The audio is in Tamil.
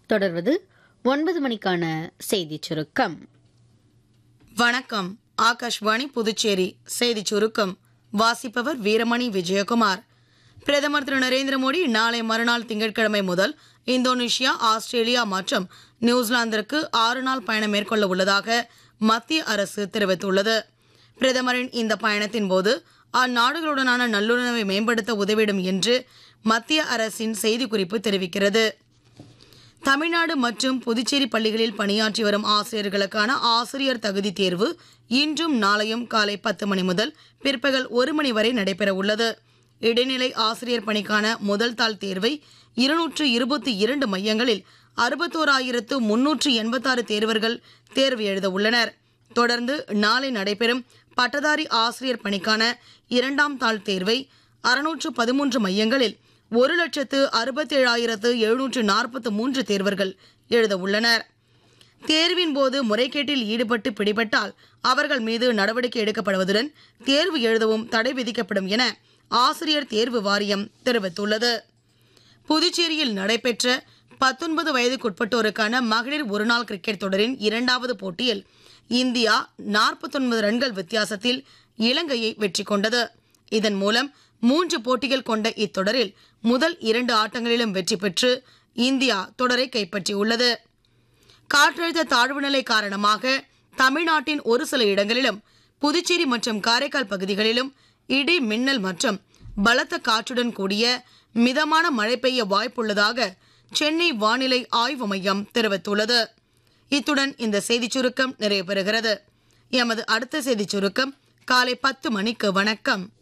தொடர்வது ஒன்பது மணிக்கான செய்திச் சுருக்கம் வணக்கம் ஆகாஷ்வாணி புதுச்சேரி செய்திச் சுருக்கம் வாசிப்பவர் வீரமணி விஜயகுமார் பிரதமர் திரு நரேந்திர மோடி நாளை மறுநாள் திங்கட்கிழமை முதல் இந்தோனேஷியா ஆஸ்திரேலியா மற்றும் நியூசிலாந்திற்கு ஆறு நாள் பயணம் மேற்கொள்ள உள்ளதாக மத்திய அரசு தெரிவித்துள்ளது பிரதமரின் இந்த பயணத்தின் போது அந்நாடுகளுடனான நல்லுறவை மேம்படுத்த உதவிடும் என்று மத்திய அரசின் செய்திக்குறிப்பு தெரிவிக்கிறது தமிழ்நாடு மற்றும் புதுச்சேரி பள்ளிகளில் பணியாற்றி வரும் ஆசிரியர்களுக்கான ஆசிரியர் தகுதி தேர்வு இன்றும் நாளையும் காலை பத்து மணி முதல் பிற்பகல் ஒரு மணி வரை நடைபெற உள்ளது இடைநிலை ஆசிரியர் பணிக்கான முதல் தாள் தேர்வை இருநூற்று இருபத்தி இரண்டு மையங்களில் அறுபத்தோராயிரத்து முன்னூற்று எண்பத்தாறு தேர்வர்கள் தேர்வு எழுத உள்ளனர் தொடர்ந்து நாளை நடைபெறும் பட்டதாரி ஆசிரியர் பணிக்கான இரண்டாம் தாள் தேர்வை அறுநூற்று பதிமூன்று மையங்களில் ஒரு லட்சத்து அறுபத்தேழாயிரத்து எழுநூற்று நாற்பத்து மூன்று தேர்வர்கள் எழுத உள்ளனர் தேர்வின் போது முறைகேட்டில் ஈடுபட்டு பிடிபட்டால் அவர்கள் மீது நடவடிக்கை எடுக்கப்படுவதுடன் தேர்வு எழுதவும் தடை விதிக்கப்படும் என ஆசிரியர் தேர்வு வாரியம் தெரிவித்துள்ளது புதுச்சேரியில் நடைபெற்ற பத்தொன்பது வயதுக்குட்பட்டோருக்கான மகளிர் ஒருநாள் கிரிக்கெட் தொடரின் இரண்டாவது போட்டியில் இந்தியா நாற்பத்தொன்பது ரன்கள் வித்தியாசத்தில் இலங்கையை வெற்றி கொண்டது இதன் மூலம் மூன்று போட்டிகள் கொண்ட இத்தொடரில் முதல் இரண்டு ஆட்டங்களிலும் வெற்றி பெற்று இந்தியா தொடரை கைப்பற்றியுள்ளது காற்றழுத்த தாழ்வு நிலை காரணமாக தமிழ்நாட்டின் ஒரு சில இடங்களிலும் புதுச்சேரி மற்றும் காரைக்கால் பகுதிகளிலும் இடி மின்னல் மற்றும் பலத்த காற்றுடன் கூடிய மிதமான மழை பெய்ய வாய்ப்புள்ளதாக சென்னை வானிலை ஆய்வு மையம் தெரிவித்துள்ளது இத்துடன் இந்த செய்திச் சுருக்கம் நிறைவு பெறுகிறது எமது அடுத்த செய்திச் சுருக்கம் காலை பத்து மணிக்கு வணக்கம்